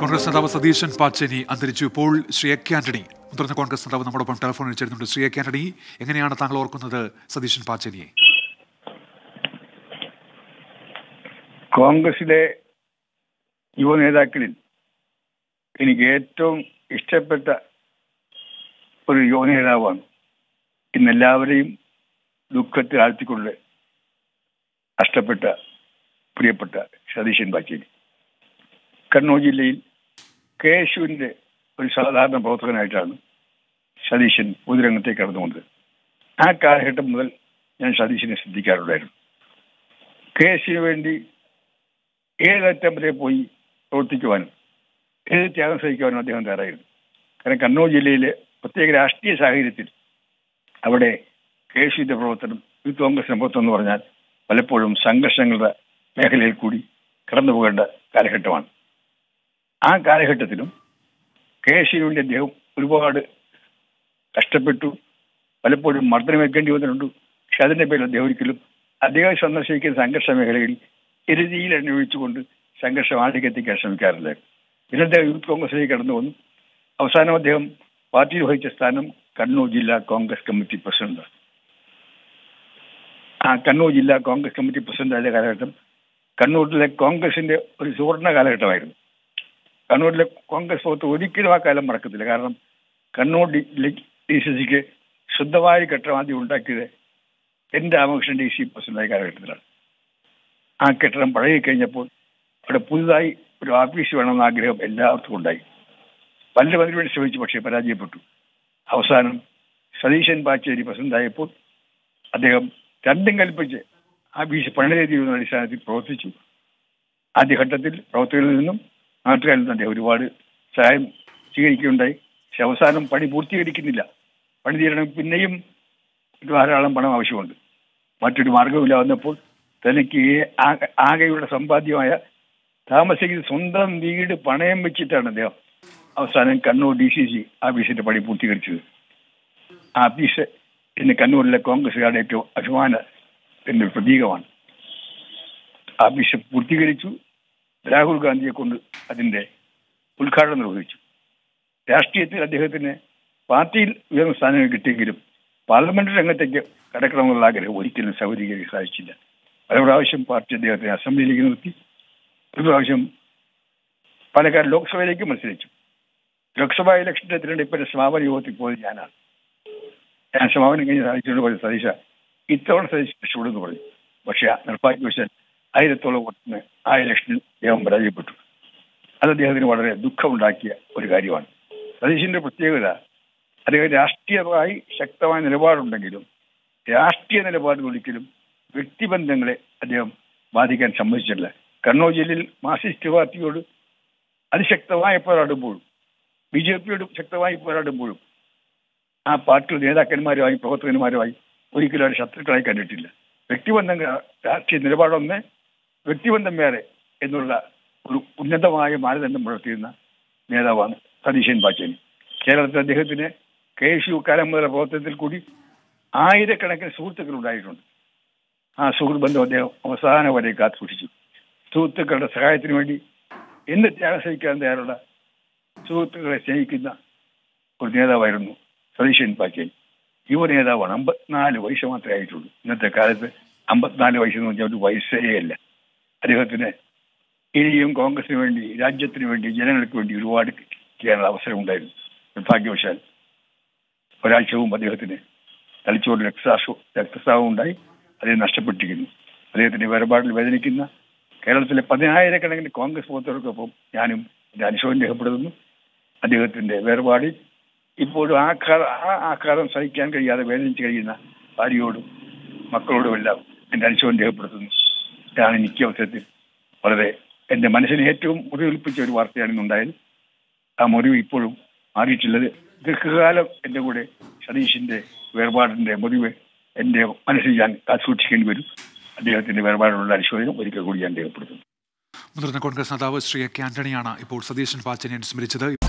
കോൺഗ്രസ് നേതാവ് സതീശൻ പാച്ചേനി അന്തരിച്ചു ഇപ്പോൾ ശ്രീ എ കെ ആന്റണി മുതിർന്ന കോൺഗ്രസ് നേതാവ് നമ്മോടൊപ്പം ടെലിഫോണിൽ ചേരുന്നുണ്ട് ശ്രീ എ കെ ആന്റണി എങ്ങനെയാണ് താങ്കൾ ഓർക്കുന്നത് സതീശൻ പാച്ചേനിയെ കോൺഗ്രസിലെ യുവ നേതാക്കളിൽ എനിക്ക് ഏറ്റവും ഇഷ്ടപ്പെട്ട ഒരു യുവ നേതാവാണ് ഇന്ന് എല്ലാവരെയും ദുഃഖത്തിൽ ആഴ്ത്തിക്കൊണ്ട് നഷ്ടപ്പെട്ട പ്രിയപ്പെട്ട സതീശൻ പാച്ചേരി കണ്ണൂർ ജില്ലയിൽ കെ എസ് യുവിന്റെ ഒരു സാധാരണ പ്രവർത്തകനായിട്ടാണ് സതീശൻ പൊതുരംഗത്തേക്ക് കടന്നു വന്നത് ആ കാലഘട്ടം മുതൽ ഞാൻ സതീശനെ ശ്രദ്ധിക്കാറുണ്ടായിരുന്നു കെ എസ് യുവിന് വേണ്ടി ഏതറ്റം വരെ പോയി പ്രവർത്തിക്കുവാനും ഏത് ത്യാഗം സഹിക്കുവാനും അദ്ദേഹം തയ്യാറായിരുന്നു കാരണം കണ്ണൂർ ജില്ലയിലെ പ്രത്യേക രാഷ്ട്രീയ സാഹചര്യത്തിൽ അവിടെ കെ എസ് യുവിന്റെ പ്രവർത്തനം യൂത്ത് കോൺഗ്രസിന്റെ പ്രവർത്തനം എന്ന് പറഞ്ഞാൽ പലപ്പോഴും സംഘർഷങ്ങളുടെ മേഖലയിൽ കൂടി കടന്നു പോകേണ്ട കാലഘട്ടമാണ് ആ കാലഘട്ടത്തിലും കെ എസ് യുവിന് വേണ്ടി അദ്ദേഹം ഒരുപാട് കഷ്ടപ്പെട്ടു പലപ്പോഴും മർദ്ദനമേൽക്കേണ്ടി വന്നിട്ടുണ്ട് പക്ഷെ അതിന്റെ പേരിൽ അദ്ദേഹം ഒരിക്കലും അദ്ദേഹം സന്ദർശിക്കുന്ന സംഘർഷ മേഖലയിൽ എരുതിയിൽ അന്വേഷിച്ചുകൊണ്ട് സംഘർഷം ആദ്യം എത്തിക്കാൻ ശ്രമിക്കാറില്ല പിന്നെ അദ്ദേഹം യൂത്ത് കോൺഗ്രസിലേക്ക് കടന്നു വന്നു അവസാനം അദ്ദേഹം പാർട്ടിയിൽ വഹിച്ച സ്ഥാനം കണ്ണൂർ ജില്ലാ കോൺഗ്രസ് കമ്മിറ്റി പ്രസിഡന്റാണ് ആ കണ്ണൂർ ജില്ലാ കോൺഗ്രസ് കമ്മിറ്റി പ്രസിഡന്റായ കാലഘട്ടം കണ്ണൂരിലെ കോൺഗ്രസിന്റെ ഒരു സുവർണ കാലഘട്ടമായിരുന്നു കണ്ണൂരിലെ കോൺഗ്രസ് പുറത്ത് ഒരിക്കലും ആ കാലം മറക്കത്തില്ല കാരണം കണ്ണൂർ ഡി ഡി സി സിക്ക് ശുദ്ധമായ കെട്ടിടം ആദ്യം ഉണ്ടാക്കിയത് എൻ രാമകൃഷ്ണൻ ഡി സി പ്രസിഡന്റായ കാലഘട്ടത്തിലാണ് ആ കെട്ടിടം പഴകി കഴിഞ്ഞപ്പോൾ അവിടെ പുതുതായി ഒരു ഓഫീസ് വേണമെന്ന ആഗ്രഹം എല്ലാവർക്കും ഉണ്ടായി പലരും അതിനുവേണ്ടി ശ്രമിച്ചു പക്ഷേ പരാജയപ്പെട്ടു അവസാനം സതീശൻ പാച്ചേരി പ്രസിഡന്റായപ്പോൾ അദ്ദേഹം രണ്ടും കൽപ്പിച്ച് ആഫീസ് പണിരീതി എന്ന അടിസ്ഥാനത്തിൽ പ്രവർത്തിച്ചു ആദ്യഘട്ടത്തിൽ പ്രവർത്തകരിൽ നിന്നും നാട്ടുകാരിൽ നിന്നും അദ്ദേഹം ഒരുപാട് സഹായം സ്വീകരിക്കുകയുണ്ടായി പക്ഷെ അവസാനം പണി പൂർത്തീകരിക്കുന്നില്ല പണി തീരണം പിന്നെയും ധാരാളം പണം ആവശ്യമുണ്ട് മറ്റൊരു മാർഗമില്ല വന്നപ്പോൾ തനിക്ക് ആ- ആകെയുള്ള സമ്പാദ്യമായ താമസിക്കുന്ന സ്വന്തം വീട് പണയം വെച്ചിട്ടാണ് അദ്ദേഹം അവസാനം കണ്ണൂർ ഡി സി സി ആഫീസിന്റെ പണി പൂർത്തീകരിച്ചത് ആ ആഫീസ് ഇന്ന് കണ്ണൂരിലെ കോൺഗ്രസുകാരുടെ ഏറ്റവും അഭിമാനത്തിന്റെ ഒരു പ്രതീകമാണ് ആഫീസ് പൂർത്തീകരിച്ചു രാഹുൽ ഗാന്ധിയെ കൊണ്ട് അതിന്റെ ഉദ്ഘാടനം നിർവഹിച്ചു രാഷ്ട്രീയത്തിൽ അദ്ദേഹത്തിന് പാർട്ടിയിൽ ഉയർന്ന സ്ഥാനങ്ങൾ കിട്ടിയെങ്കിലും പാർലമെന്റ് രംഗത്തേക്ക് കടക്കണമെന്നുള്ള ആഗ്രഹം ഒരിക്കലും സൗകര്യകരിക്കാൻ സാധിച്ചില്ല പല പ്രാവശ്യം പാർട്ടി അദ്ദേഹത്തെ അസംബ്ലിയിലേക്ക് നിർത്തി ഒരു പ്രാവശ്യം പാലക്കാട് ലോക്സഭയിലേക്ക് മത്സരിച്ചു ലോക്സഭാ ഇലക്ഷന്റെ തിരഞ്ഞെടുപ്പിന്റെ സമാപന യോഗത്തിൽ പോയത് ഞാനാണ് ഞാൻ സമാപനം കഴിഞ്ഞ് സാധിച്ചുകൊണ്ട് പറഞ്ഞു സതീശ ഇത്തവണ സതീശ് രക്ഷപ്പെടുന്നു പറഞ്ഞു പക്ഷെ നിർഭാഗ്യവശാൽ ആയിരത്തോളം വോട്ടിന് ആ ഇലക്ഷനിൽ അദ്ദേഹം പരാജയപ്പെട്ടു അത് അദ്ദേഹത്തിന് വളരെ ദുഃഖമുണ്ടാക്കിയ ഒരു കാര്യമാണ് സതീശിന്റെ പ്രത്യേകത അദ്ദേഹം രാഷ്ട്രീയമായി ശക്തമായ നിലപാടുണ്ടെങ്കിലും രാഷ്ട്രീയ നിലപാടുകൾ ഒരിക്കലും വ്യക്തിബന്ധങ്ങളെ അദ്ദേഹം ബാധിക്കാൻ സമ്മതിച്ചിട്ടില്ല കണ്ണൂർ ജില്ലയിൽ മാർക്സിസ്റ്റ് പാർട്ടിയോട് അതിശക്തമായി പോരാടുമ്പോഴും ബി ജെ പിയോട് ശക്തമായി പോരാടുമ്പോഴും ആ പാർട്ടിയുടെ നേതാക്കന്മാരുമായി പ്രവർത്തകന്മാരുമായി ഒരിക്കലും അവർ ശത്രുക്കളായി കണ്ടിട്ടില്ല വ്യക്തിബന്ധങ്ങൾ രാഷ്ട്രീയ നിലപാടൊന്ന് വ്യക്തിബന്ധം വേറെ എന്നുള്ള ഒരു ഉന്നതമായ മാനദണ്ഡം പുലർത്തിയിരുന്ന നേതാവാണ് സതീശൻ പാച്ചേനി കേരളത്തിൽ അദ്ദേഹത്തിന് കെ എസ് യു കാലം മുതലുള്ള പ്രവർത്തനത്തിൽ കൂടി ആയിരക്കണക്കിന് സുഹൃത്തുക്കൾ ഉണ്ടായിട്ടുണ്ട് ആ സുഹൃത്ത് ബന്ധം അദ്ദേഹം അവസാനം വരെ കാത്തു സൂക്ഷിച്ചു സുഹൃത്തുക്കളുടെ സഹായത്തിന് വേണ്ടി എന്ത് ത്യാഗം സഹിക്കാൻ തയ്യാറുള്ള സുഹൃത്തുക്കളെ സ്നേഹിക്കുന്ന ഒരു നേതാവായിരുന്നു സതീശൻ പാച്ചേനി യുവ നേതാവാണ് അമ്പത്തിനാല് വയസ്സ് മാത്രമേ ആയിട്ടുള്ളൂ ഇന്നത്തെ കാലത്ത് അമ്പത്തിനാല് വയസ്സെന്ന് പറഞ്ഞാൽ ഒരു വയസ്സേ അല്ല അദ്ദേഹത്തിന് ഇനിയും കോൺഗ്രസിന് വേണ്ടി രാജ്യത്തിന് വേണ്ടി ജനങ്ങൾക്ക് വേണ്ടി ഒരുപാട് ചെയ്യാനുള്ള അവസരം ഉണ്ടായിരുന്നു നിർഭാഗ്യവശാൽ ഒരാഴ്ച മുമ്പ് അദ്ദേഹത്തിന് തലച്ചോറിൽ രക്തസാക്ഷ രക്തസ്രാവം ഉണ്ടായി അദ്ദേഹം നഷ്ടപ്പെട്ടിരിക്കുന്നു അദ്ദേഹത്തിന്റെ വേർപാടിൽ വേദനിക്കുന്ന കേരളത്തിലെ പതിനായിരക്കണക്കിന് കോൺഗ്രസ് പ്രവർത്തകർക്കൊപ്പം ഞാനും എന്റെ അനുശോചനം രേഖപ്പെടുത്തുന്നു അദ്ദേഹത്തിന്റെ വേർപാടിൽ ഇപ്പോഴും ആഘാതം ആ ആഘാതം സഹിക്കാൻ കഴിയാതെ വേദനിച്ച് കഴിയുന്ന ഭാര്യയോടും മക്കളോടും എല്ലാം എന്റെ അനുശോചനം രേഖപ്പെടുത്തുന്നു ഇതാണ് എനിക്ക് അവസരത്തിൽ വളരെ എന്റെ മനസ്സിനെ ഏറ്റവും മുറിവേൽപ്പിച്ച ഒരു വാർത്തയാണ് ഇന്നുണ്ടായത് ആ മുറിവ് ഇപ്പോഴും മാറിയിട്ടുള്ളത് ദീർഘകാലം എന്റെ കൂടെ സതീഷിന്റെ വേർപാടിന്റെ മുറിവ് എന്റെ മനസ്സിൽ ഞാൻ കാത്തുസൂക്ഷിക്കേണ്ടി വരും അദ്ദേഹത്തിന്റെ വേർപാടിനുള്ള അനുശോചനം ഒരിക്കൽ കൂടി ഞാൻ രേഖപ്പെടുത്തുന്നു മുതിർന്ന കോൺഗ്രസ് നേതാവ് ശ്രീ എ കെ ആന്റണിയാണ് ഇപ്പോൾ സതീശൻ പാച്ചേനിയെ സ്മരിച്ചത്